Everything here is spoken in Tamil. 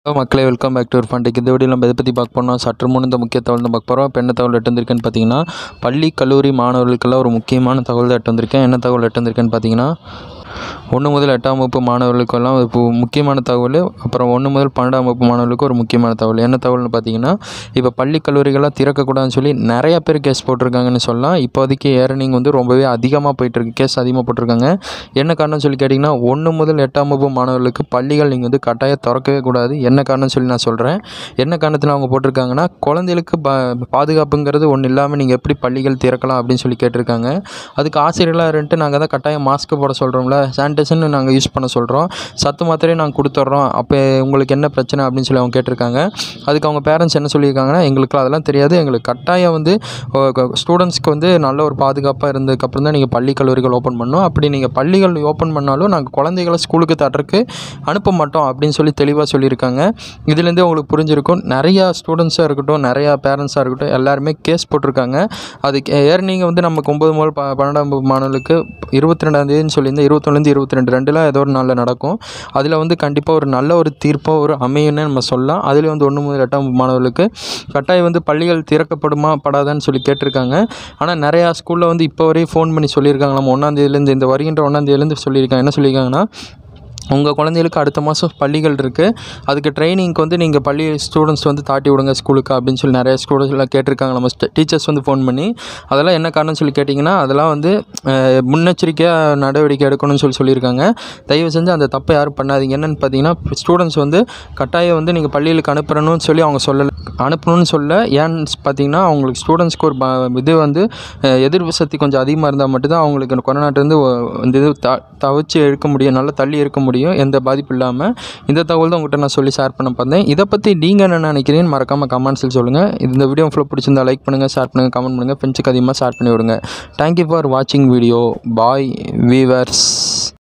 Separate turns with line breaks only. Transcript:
ஹலோ மக்களே வெல்கம் பேக் டு ஒரு ஃபண்டிக் இந்த வீடியோ நம்ம எதை பற்றி பார்க்க போனோம் சற்று முன் இந்த முக்கிய தகவல் தான் பார்க்க போகிறோம் இப்போ என்ன தகவல் எட்டு வந்திருக்குன்னு பார்த்தீங்கன்னா பள்ளி கல்லூரி மாணவர்களுக்கெல்லாம் ஒரு முக்கியமான தகவல் தான் எட்டு வந்திருக்கேன் என்ன தகவல் எட்டு வந்திருக்குன்னு பார்த்தீங்கன்னா ஒன்று முதல் எட்டாம் வகுப்பு மாணவர்களுக்கெல்லாம் இப்போ முக்கியமான தகவல் அப்புறம் ஒன்று முதல் பன்னெண்டாம் வகுப்பு மாணவர்களுக்கு ஒரு முக்கியமான தகவல் என்ன தகவல்னு பார்த்தீங்கன்னா இப்போ பள்ளி கல்லூரிகள்லாம் திறக்கக்கூடாதுன்னு சொல்லி நிறைய பேர் கேஸ் போட்டிருக்காங்கன்னு சொல்லலாம் இப்போதைக்கு ஏர்னிங் வந்து ரொம்பவே அதிகமாக போயிட்டுருக்கு கேஸ் அதிகமாக போட்டிருக்காங்க என்ன காரணம் சொல்லி கேட்டிங்கன்னா ஒன்று முதல் எட்டாம் வகுப்பு மாணவர்களுக்கு பள்ளிகள் நீங்கள் வந்து கட்டாயம் திறக்கவே கூடாது என்ன காரணம் சொல்லி நான் சொல்கிறேன் என்ன காரணத்தில் அவங்க போட்டிருக்காங்கன்னா குழந்தைகளுக்கு ப பாதுகாப்புங்கிறது ஒன்றும் இல்லாமல் நீங்கள் எப்படி பள்ளிகள் திறக்கலாம் அப்படின்னு சொல்லி கேட்டிருக்காங்க அதுக்கு ஆசிரியர்களாக இருந்துட்டு நாங்கள் தான் கட்டாயம் மாஸ்க் போட சொல்கிறோம்ல சானிடைசன் நாங்கள் யூஸ் பண்ண சொல்கிறோம் சத்து மாத்திரையும் நாங்கள் கொடுத்துட்றோம் அப்போ உங்களுக்கு என்ன பிரச்சனை அப்படின்னு சொல்லி அவங்க கேட்டிருக்காங்க அதுக்கு அவங்க பேரண்ட்ஸ் என்ன சொல்லியிருக்காங்கன்னா எங்களுக்கு அதெல்லாம் தெரியாது எங்களுக்கு கட்டாயம் வந்து ஸ்டூடெண்ட்ஸ்க்கு வந்து நல்ல ஒரு பாதுகாப்பாக இருந்ததுக்கப்புறம் தான் நீங்கள் பள்ளி கல்லூரிகள் ஓப்பன் பண்ணணும் அப்படி நீங்கள் பள்ளிகள் ஓப்பன் பண்ணாலும் நாங்கள் குழந்தைகளை ஸ்கூலுக்கு தட்டுறதுக்கு அனுப்ப மாட்டோம் அப்படின்னு சொல்லி தெளிவாக சொல்லியிருக்காங்க இதுலேருந்து உங்களுக்கு புரிஞ்சிருக்கும் நிறையா ஸ்டூடெண்ட்ஸாக இருக்கட்டும் நிறையா பேரண்ட்ஸாக இருக்கட்டும் எல்லாருமே கேஸ் போட்டிருக்காங்க அதுக்கு ஏர்னிங் வந்து நமக்கு ஒம்பது முதல் ப பன்னெண்டாம் வகுப்பு மாணவர்களுக்கு இருபத்தி ரெண்டாம் தேதின்னு சொல்லியிருந்தேன் இருபத்தொன்னுலேருந்து இருபத்தி ரெண்டு ரெண்டில் ஏதோ ஒரு நாளில் நடக்கும் அதில் வந்து கண்டிப்பாக ஒரு நல்ல ஒரு தீர்ப்பாக ஒரு அமையும்னு நம்ம சொல்லலாம் அதில் வந்து ஒன்று முதல் எட்டாம் வகுப்பு மாணவர்களுக்கு கட்டாயம் வந்து பள்ளிகள் திறக்கப்படுமா படாதான்னு சொல்லி கேட்டிருக்காங்க ஆனால் நிறையா ஸ்கூலில் வந்து இப்போ வரையும் ஃபோன் பண்ணி சொல்லியிருக்காங்க நம்ம ஒன்றாந்தேதியிலேருந்து இந்த வருகின்ற ஒன்றாந்தேதியிலேருந்து சொல்லியிருக்காங்க என்ன சொல்லியிருக்காங்கன்னா உங்கள் குழந்தைகளுக்கு அடுத்த மாதம் பள்ளிகள் இருக்குது அதுக்கு ட்ரைனிங்க்கு வந்து நீங்கள் பள்ளி ஸ்டூடெண்ட்ஸ் வந்து தாட்டி விடுங்க ஸ்கூலுக்கு அப்படின்னு சொல்லி நிறைய ஸ்டூடெண்ட்ஸ் எல்லாம் கேட்டிருக்காங்க நம்ம டீச்சர்ஸ் வந்து ஃபோன் பண்ணி அதெல்லாம் என்ன காரணம் சொல்லி கேட்டிங்கன்னா அதெல்லாம் வந்து அஹ், முன்னெச்சரிக்கையாக நடவடிக்கை எடுக்கணும்னு சொல்லி சொல்லியிருக்காங்க தயவு செஞ்சு அந்த தப்பை யாரும் பண்ணாதீங்க என்னென்னு பார்த்தீங்கன்னா ஸ்டூடெண்ட்ஸ் வந்து கட்டாயம் வந்து நீங்கள் பள்ளிகளுக்கு அனுப்புறணும்னு சொல்லி அவங்க சொல்லலை அனுப்பணும்னு சொல்ல ஏன்னு பார்த்தீங்கன்னா அவங்களுக்கு ஸ்டூடெண்ட்ஸ்க்கு ஒரு ப- இது வந்து அஹ், எதிர்ப்பு சக்தி கொஞ்சம் அதிகமாக இருந்தால் மட்டும்தான் அவங்களுக்கு இந்த கொரோனாட்டிருந்து இந்த இது த தவிச்சு எடுக்க முடியும் நல்லா தள்ளி இருக்க முடியும் எந்த பாதிப்பு இல்லாமல் இந்த தகவல் தான் உங்கள்கிட்ட நான் சொல்லி ஷேர் பண்ண பார்த்தேன் இதை பற்றி நீங்கள் என்ன நினைக்கிறீங்கன்னு மறக்காமல் கமெண்ட்ஸில் சொல்லுங்கள் இந்த வீடியோ ஃபுல்லாக பிடிச்சிருந்தா லைக் பண்ணுங்கள் ஷேர் பண்ணுங்கள் கமெண்ட் பண்ணுங்கள் ஃப்ரெண்ட்ஸுக்கு அதிகமாக ஷேர் பண்ணி விடுங்க தேங்க்யூ ஃபார் வாட்சிங் வீடியோ பாய் வீவர்ஸ்